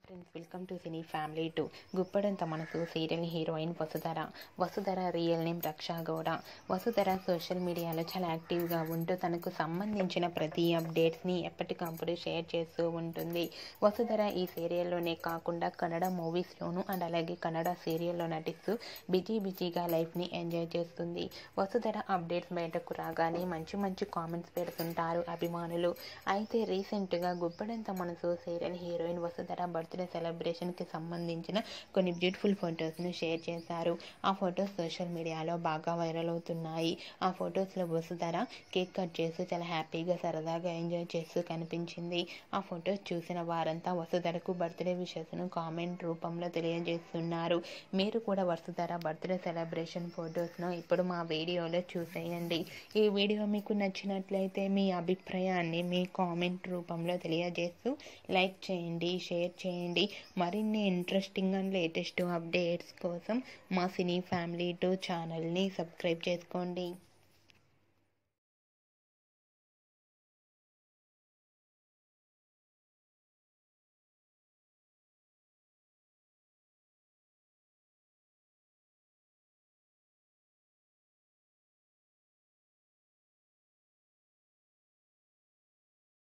friends welcome to cine family two Guppedantha Manasu serial heroine Vasudhara Vasudhara real name Raksha Gowda Vasudhara social మీడియాలో చాలా యాక్టివ్గా ఉంటూ తనకు సంబంధించిన ప్రతి అప్డేట్స్ని ఎప్పటికప్పుడు షేర్ చేస్తూ ఉంటుంది వసుధర ఈ సీరియల్లోనే కాకుండా కన్నడ మూవీస్లోనూ అండ్ అలాగే కన్నడ సీరియల్లో నటిస్తూ బిజీ బిజీగా లైఫ్ని ఎంజాయ్ చేస్తుంది వసుధర అప్డేట్స్ బయటకు రాగానే మంచి మంచి కామెంట్స్ పెడుతుంటారు అభిమానులు అయితే రీసెంట్గా Guppedantha Manasu serial heroine Vasudhara birthday సెలబ్రేషన్కి సంబంధించిన కొన్ని బ్యూటిఫుల్ ఫొటోస్ను షేర్ చేశారు ఆ ఫొటోస్ సోషల్ మీడియాలో బాగా వైరల్ అవుతున్నాయి ఆ ఫొటోస్లో వసుధర కేక్ కట్ చేస్తూ చాలా హ్యాపీగా సరదాగా ఎంజాయ్ చేస్తూ కనిపించింది ఆ ఫొటోస్ చూసిన వారంతా వసుధరకు బర్త్డే విషెస్ను కామెంట్ రూపంలో తెలియజేస్తున్నారు మీరు కూడా వసుధర బర్త్డే సెలబ్రేషన్ ఫొటోస్ను ఇప్పుడు మా వీడియోలో చూసేయండి ఈ వీడియో మీకు నచ్చినట్లయితే మీ అభిప్రాయాన్ని మీ కామెంట్ రూపంలో తెలియజేస్తూ లైక్ చేయండి షేర్ చేయండి మరిన్ని ఇంట్రెస్టింగ్ అండ్ లేటెస్ట్ అప్డేట్స్ కోసం మా సినీ ఫ్యామిలీ టూ ఛానల్ని సబ్స్క్రైబ్ చేసుకోండి